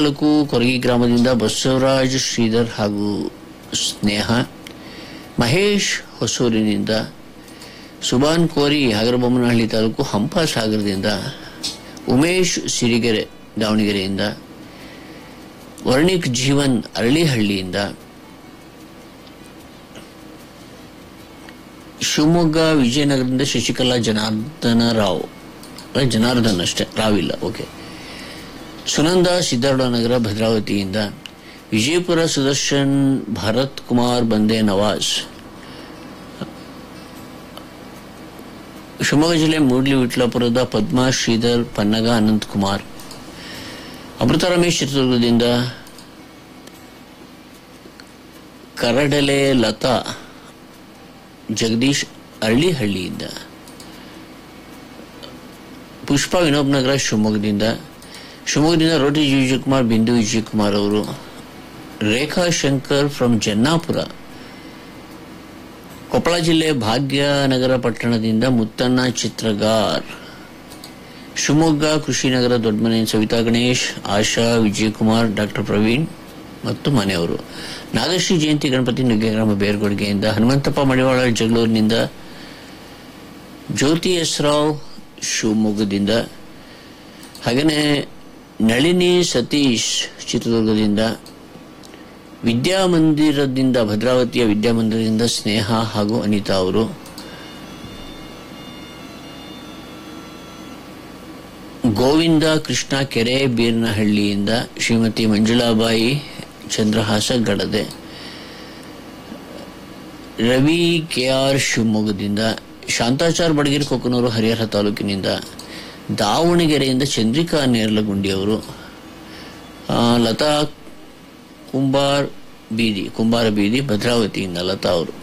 ತಾಲೂಕು ಕೊರಗಿ ಗ್ರಾಮದಿಂದ ಬಸವರಾಜ್ ಶ್ರೀಧರ್ ಹಾಗೂ ಸ್ನೇಹ ಮಹೇಶ್ ಹೊಸೂರಿನಿಂದ ಸುಬಾನ್ ಕೋರಿ ಹಗರಬೊಮ್ಮನಹಳ್ಳಿ ತಾಲೂಕು ಹಂಪಸಾಗರದಿಂದ ಉಮೇಶ್ ಸಿರಿಗೆರೆ ದಾವಣಗೆರೆಯಿಂದ ವರ್ಣಿಕ್ ಜೀವನ್ ಅರಳಿಹಳ್ಳಿಯಿಂದ ಶಿವಮೊಗ್ಗ ವಿಜಯನಗರದಿಂದ ಶಶಿಕಲಾ ಜನಾರ್ದನ ರಾವ್ ಅಲ್ಲ, ಜನಾರ್ದನ್ ಅಷ್ಟೇ ರಾವ್ ಇಲ್ಲ ಓಕೆ ಸುನಂದ ಸಿದ್ದಾರೂಢನಗರ ಭದ್ರಾವತಿಯಿಂದ ವಿಜಯಪುರ ಸುದರ್ಶನ್ ಭರತ್ ಕುಮಾರ್ ಬಂದೆ ನವಾಜ್ ಶಿವಮೊಗ್ಗ ಜಿಲ್ಲೆ ಮೂಡ್ಲಿ ವಿಟ್ಲಾಪುರದ ಪದ್ಮಾ ಶ್ರೀಧರ್ ಪನ್ನಗ ಅನಂತ್ ಕುಮಾರ್ ಅಮೃತ ರಮೇಶ್ ಚಿತ್ರದುರ್ಗದಿಂದ ಕರಡಲೆ ಲತಾ ಜಗದೀಶ್ ಅರಳಿಹಳ್ಳಿಯಿಂದ ಪುಷ್ಪ ವಿನೋಬ್ ನಗರ ಶಿವಮೊಗ್ಗದಿಂದ ಶಿವಮೊಗ್ಗದಿಂದ ರೋಟಿ ವಿಜಯಕುಮಾರ್ ಬಿಂದು ವಿಜಯಕುಮಾರ್ ಅವರು ರೇಖಾ ಶಂಕರ್ ಫ್ರಮ್ ಜನ್ನಾಪುರ ಕೊಪ್ಪಳ ಜಿಲ್ಲೆ ಭಾಗ್ಯನಗರ ಪಟ್ಟಣದಿಂದ ಮುತ್ತಣ್ಣ ಚಿತ್ರಗಾರ್ ಶಿವಮೊಗ್ಗ ಕೃಷಿನಗರ ದೊಡ್ಡಮನೆ ಸವಿತಾ ಗಣೇಶ್ ಆಶಾ ವಿಜಯಕುಮಾರ್ ಡಾಕ್ಟರ್ ಪ್ರವೀಣ್ ಮತ್ತು ಮನೆಯವರು ನಾಗಶ್ರೀ ಜಯಂತಿ ಗಣಪತಿ ನುಗ್ಗೆಗ್ರಾಮ ಬೇರ್ಗೊಡ್ಗೆಯಿಂದ ಹನುಮಂತಪ್ಪ ಮಡಿವಾಳ ಜಗಳೂರಿನಿಂದ ಜ್ಯೋತಿ ಎಸ್ ರಾವ್ ಶಿವಮೊಗ್ಗದಿಂದ ಹಾಗೆಯೇ ನಳಿನಿ ಸತೀಶ್ ಚಿತ್ರದುರ್ಗದಿಂದ ವಿದ್ಯಾಮಂದಿರದಿಂದ ಭದ್ರಾವತಿಯ ವಿದ್ಯಾಮಂದಿರದಿಂದ ಸ್ನೇಹ ಹಾಗೂ ಅನಿತಾ ಅವರು ಗೋವಿಂದ ಕೃಷ್ಣ ಕೆರೆ ಬೀರ್ನಹಳ್ಳಿಯಿಂದ ಶ್ರೀಮತಿ ಮಂಜುಳಾಬಾಯಿ ಚಂದ್ರಹಾಸ ಗಡದೆ ರವಿ ಕೆಆರ್ ಶಿವಮೊಗ್ಗದಿಂದ ಶಾಂತಾಚಾರ್ ಬಡಗಿರಿ ಕೊಕ್ಕನೂರು ಹರಿಹರ ತಾಲೂಕಿನಿಂದ ದಾವಣಗೆರೆಯಿಂದ ಚಂದ್ರಿಕಾ ನೇರ್ಲಗುಂಡಿಯವರು ಆ, ಲತಾ ಕುಂಬಾರ್ ಬೀದಿ ಕುಂಬಾರ ಬೀದಿ ಭದ್ರಾವತಿಯಿಂದ ಲತಾ ಅವರು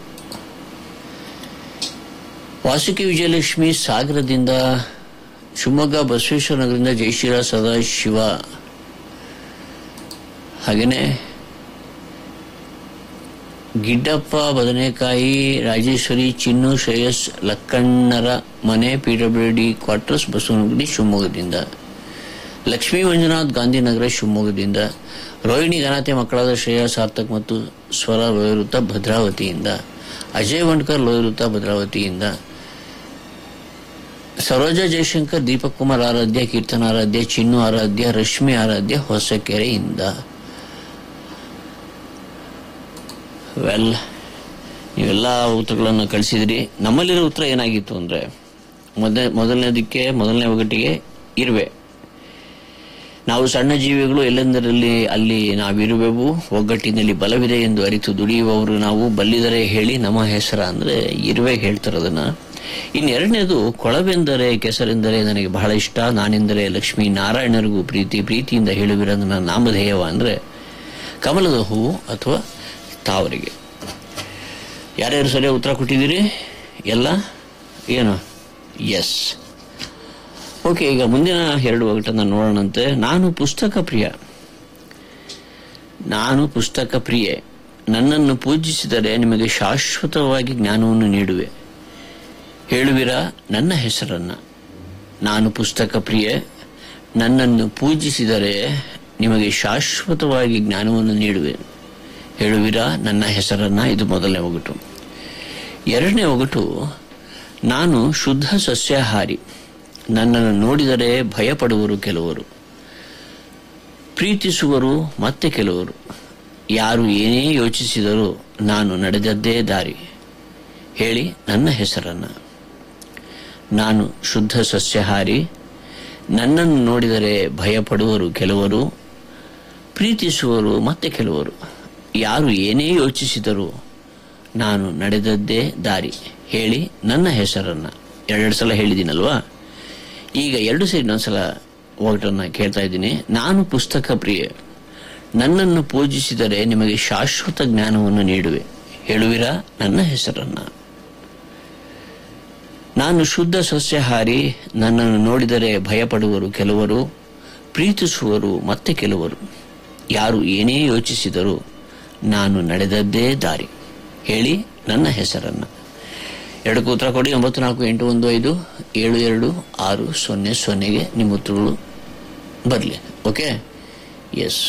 ವಾಸುಕಿ ವಿಜಯಲಕ್ಷ್ಮಿ ಸಾಗರದಿಂದ ಶಿವಮೊಗ್ಗ ಬಸವೇಶ್ವರ ನಗರದಿಂದ ಜಯಶೀಲ ಸದಾಶಿವ ಹಾಗೆಯೇ ಗಿಡ್ಡಪ್ಪ ಬದನೆಕಾಯಿ ರಾಜೇಶ್ವರಿ ಚಿನ್ನು ಶ್ರೇಯಸ್ ಲಕ್ಕಣ್ಣರ ಮನೆ ಪಿಡಬ್ಲ್ಯೂ ಡಿ ಕ್ವಾರ್ಟರ್ಸ್ ಬಸವನಗುಡಿ ಶಿವಮೊಗ್ಗದಿಂದ ಲಕ್ಷ್ಮೀ ಮಂಜುನಾಥ್ ಗಾಂಧಿನಗರ ಶಿವಮೊಗ್ಗದಿಂದ ರೋಹಿಣಿ ಘನತೆ ಮಕ್ಕಳಾದ ಶ್ರೇಯಾ ಸಾರ್ಥಕ್ ಮತ್ತು ಸ್ವರ ಲೋಯರುತ್ತ ಭದ್ರಾವತಿಯಿಂದ ಅಜಯ್ ವಂಡ್ಕರ್ ಲೋಯರುತ್ತ ಭದ್ರಾವತಿಯಿಂದ ಸರೋಜಾ ಜಯಶಂಕರ್ ದೀಪಕ್ ಕುಮಾರ್ ಆರಾಧ್ಯ ಕೀರ್ತನ ಆರಾಧ್ಯ ಚಿನ್ನು ಆರಾಧ್ಯ ರಶ್ಮಿ ಆರಾಧ್ಯ ಹೊಸಕೆರೆಯಿಂದ ವೆಲ್ ನೀವೆಲ್ಲ ಉತ್ತರಗಳನ್ನು ಕಳಿಸಿದ್ರಿ ನಮ್ಮಲ್ಲಿರೋ ಉತ್ತರ ಏನಾಗಿತ್ತು ಅಂದರೆ ಮೊದಲ ಮೊದಲನೇದಕ್ಕೆ ಮೊದಲನೇ ಒಗಟಿಗೆ ಇರುವೆ ನಾವು ಸಣ್ಣ ಜೀವಿಗಳು ಎಲ್ಲೆಂದರಲ್ಲಿ ಅಲ್ಲಿ ನಾವಿರುವೆವು ಒಗ್ಗಟ್ಟಿನಲ್ಲಿ ಬಲವಿದೆ ಎಂದು ಅರಿತು ದುಡಿಯುವವರು ನಾವು ಬಲ್ಲಿದರೆ ಹೇಳಿ ನಮ್ಮ ಹೆಸರ ಅಂದರೆ ಇರುವೆ ಹೇಳ್ತಾರೆ ಅದನ್ನ ಇನ್ನು ಎರಡನೇದು ಕೊಳವೆಂದರೆ ಕೆಸರೆಂದರೆ ನನಗೆ ಬಹಳ ಇಷ್ಟ ನಾನೆಂದರೆ ಲಕ್ಷ್ಮೀ ನಾರಾಯಣರಿಗೂ ಪ್ರೀತಿ ಪ್ರೀತಿಯಿಂದ ಹೇಳುವಿರ ನನ್ನ ನಾಮಧೇಯವ ಅಂದರೆ ಕಮಲದ ಹೂವು ಅಥವಾ ತಾವರಿಗೆ ಯಾರ್ಯಾರು ಸರಿಯಾಗಿ ಉತ್ತರ ಕೊಟ್ಟಿದ್ದೀರಿ ಎಲ್ಲ ಏನು ಎಸ್ ಓಕೆ ಈಗ ಮುಂದಿನ ಎರಡು ಒಗಟನ್ನು ನೋಡೋಣಂತೆ ನಾನು ಪುಸ್ತಕ ಪ್ರಿಯ ನಾನು ಪುಸ್ತಕ ಪ್ರಿಯೆ ನನ್ನನ್ನು ಪೂಜಿಸಿದರೆ ನಿಮಗೆ ಶಾಶ್ವತವಾಗಿ ಜ್ಞಾನವನ್ನು ನೀಡುವೆ ಹೇಳುವಿರಾ ನನ್ನ ಹೆಸರನ್ನ ನಾನು ಪುಸ್ತಕ ಪ್ರಿಯೆ ನನ್ನನ್ನು ಪೂಜಿಸಿದರೆ ನಿಮಗೆ ಶಾಶ್ವತವಾಗಿ ಜ್ಞಾನವನ್ನು ನೀಡುವೆ ಹೇಳುವಿರಾ ನನ್ನ ಹೆಸರನ್ನ ಇದು ಮೊದಲನೇ ಒಗಟು ಎರಡನೇ ಒಗಟು ನಾನು ಶುದ್ಧ ಸಸ್ಯಾಹಾರಿ ನನ್ನನ್ನು ನೋಡಿದರೆ ಭಯಪಡುವರು ಕೆಲವರು ಪ್ರೀತಿಸುವರು ಮತ್ತೆ ಕೆಲವರು ಯಾರು ಏನೇ ಯೋಚಿಸಿದರೂ ನಾನು ನಡೆದದ್ದೇ ದಾರಿ ಹೇಳಿ ನನ್ನ ಹೆಸರನ್ನ ನಾನು ಶುದ್ಧ ಸಸ್ಯಾಹಾರಿ ನನ್ನನ್ನು ನೋಡಿದರೆ ಭಯಪಡುವರು ಕೆಲವರು ಪ್ರೀತಿಸುವರು ಮತ್ತೆ ಕೆಲವರು ಯಾರು ಏನೇ ಯೋಚಿಸಿದರೂ ನಾನು ನಡೆದದ್ದೇ ದಾರಿ ಹೇಳಿ ನನ್ನ ಹೆಸರನ್ನ ಎರಡೆರಡು ಸಲ ಹೇಳಿದ್ದೀನಲ್ವಾ ಈಗ ಎರಡು ಸೈಡ್ ಇನ್ನೊಂದ್ಸಲ ಒಗಟನ್ನು ಕೇಳ್ತಾ ಇದ್ದೀನಿ ನಾನು ಪುಸ್ತಕ ಪ್ರಿಯೆ ನನ್ನನ್ನು ಪೂಜಿಸಿದರೆ ನಿಮಗೆ ಶಾಶ್ವತ ಜ್ಞಾನವನ್ನು ನೀಡುವೆ ಹೇಳುವಿರಾ ನನ್ನ ಹೆಸರನ್ನ ನಾನು ಶುದ್ಧ ಸಸ್ಯಾಹಾರಿ ನನ್ನನ್ನು ನೋಡಿದರೆ ಭಯಪಡುವರು ಕೆಲವರು ಪ್ರೀತಿಸುವರು ಮತ್ತೆ ಕೆಲವರು ಯಾರು ಏನೇ ಯೋಚಿಸಿದರೂ ನಾನು ನಡೆದದ್ದೇ ದಾರಿ ಹೇಳಿ ನನ್ನ ಹೆಸರನ್ನ ಎರಡಕ್ಕೂ ಉತ್ತರ ಕೊಡಿ ಒಂಬತ್ತು ನಾಲ್ಕು ಎಂಟು ಒಂದು ಐದು ಏಳು ಎರಡು ಆರು ಸೊನ್ನೆ ಸೊನ್ನೆಗೆ ನಿಮ್ಮ ಉತ್ತರಗಳು ಬರಲಿ ಓಕೆ ಎಸ್